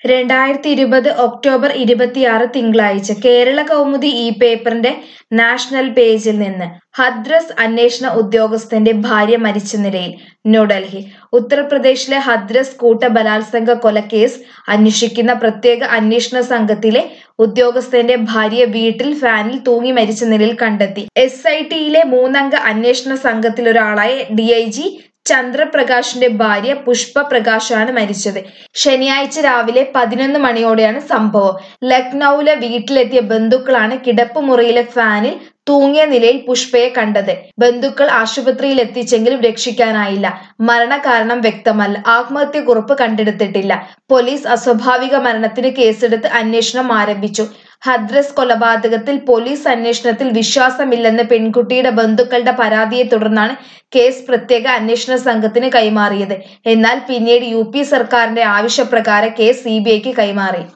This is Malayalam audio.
രണ്ടായിരത്തി ഇരുപത് ഒക്ടോബർ ഇരുപത്തിയാറ് തിങ്കളാഴ്ച കേരള കൗമുദി ഈ പേപ്പറിന്റെ നാഷണൽ പേജിൽ നിന്ന് ഹദ്രസ് അന്വേഷണ ഉദ്യോഗസ്ഥന്റെ ഭാര്യ മരിച്ച നിലയിൽ ന്യൂഡൽഹി ഉത്തർപ്രദേശിലെ ഹദ്രസ് കൂട്ട ബലാത്സംഗ കൊലക്കേസ് അന്വേഷിക്കുന്ന പ്രത്യേക അന്വേഷണ സംഘത്തിലെ ഉദ്യോഗസ്ഥന്റെ ഭാര്യ വീട്ടിൽ ഫാനിൽ തൂങ്ങി മരിച്ച നിലയിൽ കണ്ടെത്തി എസ് ഐ ടിയിലെ മൂന്നംഗ അന്വേഷണ സംഘത്തിലൊരാളായ ഡി ഐ ജി ചന്ദ്രപ്രകാശിന്റെ ഭാര്യ പുഷ്പ പ്രകാശാണ് മരിച്ചത് ശനിയാഴ്ച രാവിലെ പതിനൊന്ന് മണിയോടെയാണ് സംഭവം ലക്നൌവിലെ വീട്ടിലെത്തിയ ബന്ധുക്കളാണ് കിടപ്പുമുറിയിലെ ഫാനിൽ തൂങ്ങിയ നിലയിൽ പുഷ്പയെ കണ്ടത് ബന്ധുക്കൾ ആശുപത്രിയിൽ എത്തിച്ചെങ്കിലും രക്ഷിക്കാനായില്ല മരണകാരണം വ്യക്തമല്ല ആത്മഹത്യക്കുറിപ്പ് കണ്ടെടുത്തിട്ടില്ല പോലീസ് അസ്വാഭാവിക മരണത്തിന് കേസെടുത്ത് അന്വേഷണം ആരംഭിച്ചു ഹദ്രസ് കൊലപാതകത്തിൽ പോലീസ് അന്വേഷണത്തിൽ വിശ്വാസമില്ലെന്ന് പെൺകുട്ടിയുടെ ബന്ധുക്കളുടെ പരാതിയെ തുടർന്നാണ് കേസ് പ്രത്യേക അന്വേഷണ സംഘത്തിന് കൈമാറിയത് എന്നാൽ പിന്നീട് യു പി സർക്കാരിന്റെ ആവശ്യപ്രകാരം കേസ് സി കൈമാറി